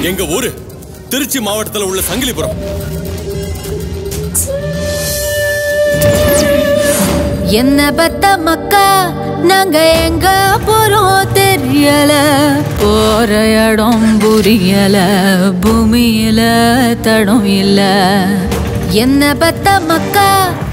எங்க ஊரு திருச்சி மாவட்டத்துல உள்ள சங்கிலிபுரம் என்ன பத்த மக்கா நாங்க எங்க போறோம் தெரியல போற இடம் புரியல பூமியில தடம் இல்ல என்ன பத்த மக்கா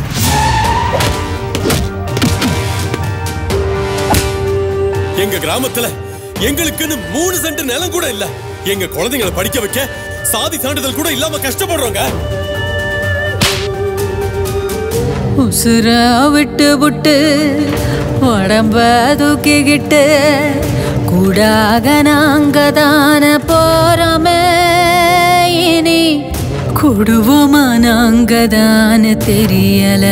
எங்க கிராமத்துல எங்களுக்குன்னு மூணு சென்ட் நிலம் கூட இல்ல எங்க குழந்தைங்களை படிக்க வைக்க சாதி சான்றிதழ் கூட இல்லாம கஷ்டப்படுறோங்க உசுர விட்டு விட்டு உடம்ப தூக்கிக்கிட்டு கூடாக நாங்க தான போறோமே இனி குடுவோமா நாங்க தான தெரியல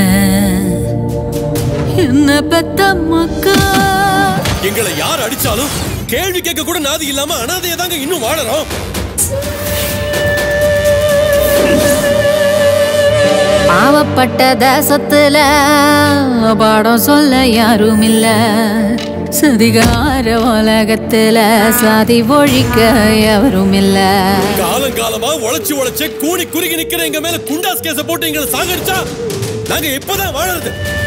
என்ன பெத்த மக்கா எங்களை யார் அடிச்சாலும் கேள்வி கேட்க கூட நாதி இல்லாம அனாதையா தாங்க இன்னும் வாழறோம் பாவப்பட்ட தேசத்துல பாடம் சொல்ல யாரும் இல்ல சதிகார உலகத்துல சாதி ஒழிக்க எவரும் இல்ல காலம் காலமா உழைச்சு உழைச்சு கூடி குறுகி நிக்கிற எங்க மேல குண்டாஸ் கேஸ போட்டு எங்களை சாகடிச்சா நாங்க எப்பதான் வாழறது